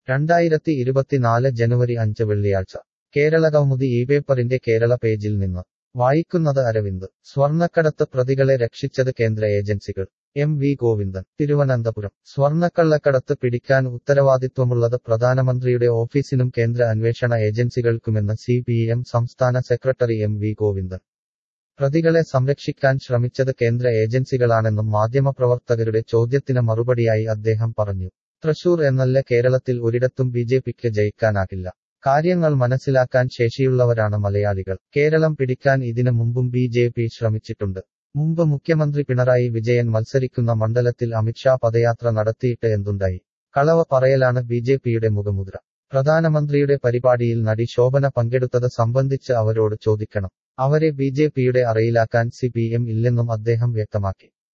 രണ്ടായിരത്തി ഇരുപത്തിനാല് ജനുവരി അഞ്ച് വെള്ളിയാഴ്ച കേരളകൗമുദി ഈ പേപ്പറിന്റെ കേരള പേജിൽ നിന്ന് വായിക്കുന്നത് അരവിന്ദ് സ്വർണ്ണക്കടത്ത് പ്രതികളെ രക്ഷിച്ചത് കേന്ദ്ര ഏജൻസികൾ എം വി ഗോവിന്ദൻ തിരുവനന്തപുരം സ്വർണ്ണക്കള്ളക്കടത്ത് പിടിക്കാൻ ഉത്തരവാദിത്വമുള്ളത് പ്രധാനമന്ത്രിയുടെ ഓഫീസിനും കേന്ദ്ര അന്വേഷണ ഏജൻസികൾക്കുമെന്ന് സി പി എം സംസ്ഥാന സെക്രട്ടറി എം വി ഗോവിന്ദൻ പ്രതികളെ സംരക്ഷിക്കാൻ ശ്രമിച്ചത് കേന്ദ്ര ഏജൻസികളാണെന്നും മാധ്യമപ്രവർത്തകരുടെ ചോദ്യത്തിന് മറുപടിയായി അദ്ദേഹം പറഞ്ഞു തൃശൂർ എന്നല്ല കേരളത്തിൽ ഒരിടത്തും ബി ജെ പിക്ക് ജയിക്കാനാകില്ല കാര്യങ്ങൾ മനസ്സിലാക്കാൻ ശേഷിയുള്ളവരാണ് മലയാളികൾ കേരളം പിടിക്കാൻ ഇതിനു മുമ്പും ബി ജെ പി ശ്രമിച്ചിട്ടുണ്ട് മുമ്പ് മുഖ്യമന്ത്രി പിണറായി വിജയൻ മത്സരിക്കുന്ന മണ്ഡലത്തിൽ അമിത്ഷാ പദയാത്ര നടത്തിയിട്ട് എന്തുണ്ടായി കളവ പറയലാണ് ബി ജെ പിയുടെ മുഖമുദ്ര പ്രധാനമന്ത്രിയുടെ പരിപാടിയിൽ നടി ശോഭന പങ്കെടുത്തത് സംബന്ധിച്ച് അവരോട് ചോദിക്കണം അവരെ ബി ജെ പിയുടെ അറയിലാക്കാൻ സി പി എം ഇല്ലെന്നും അദ്ദേഹം വ്യക്തമാക്കി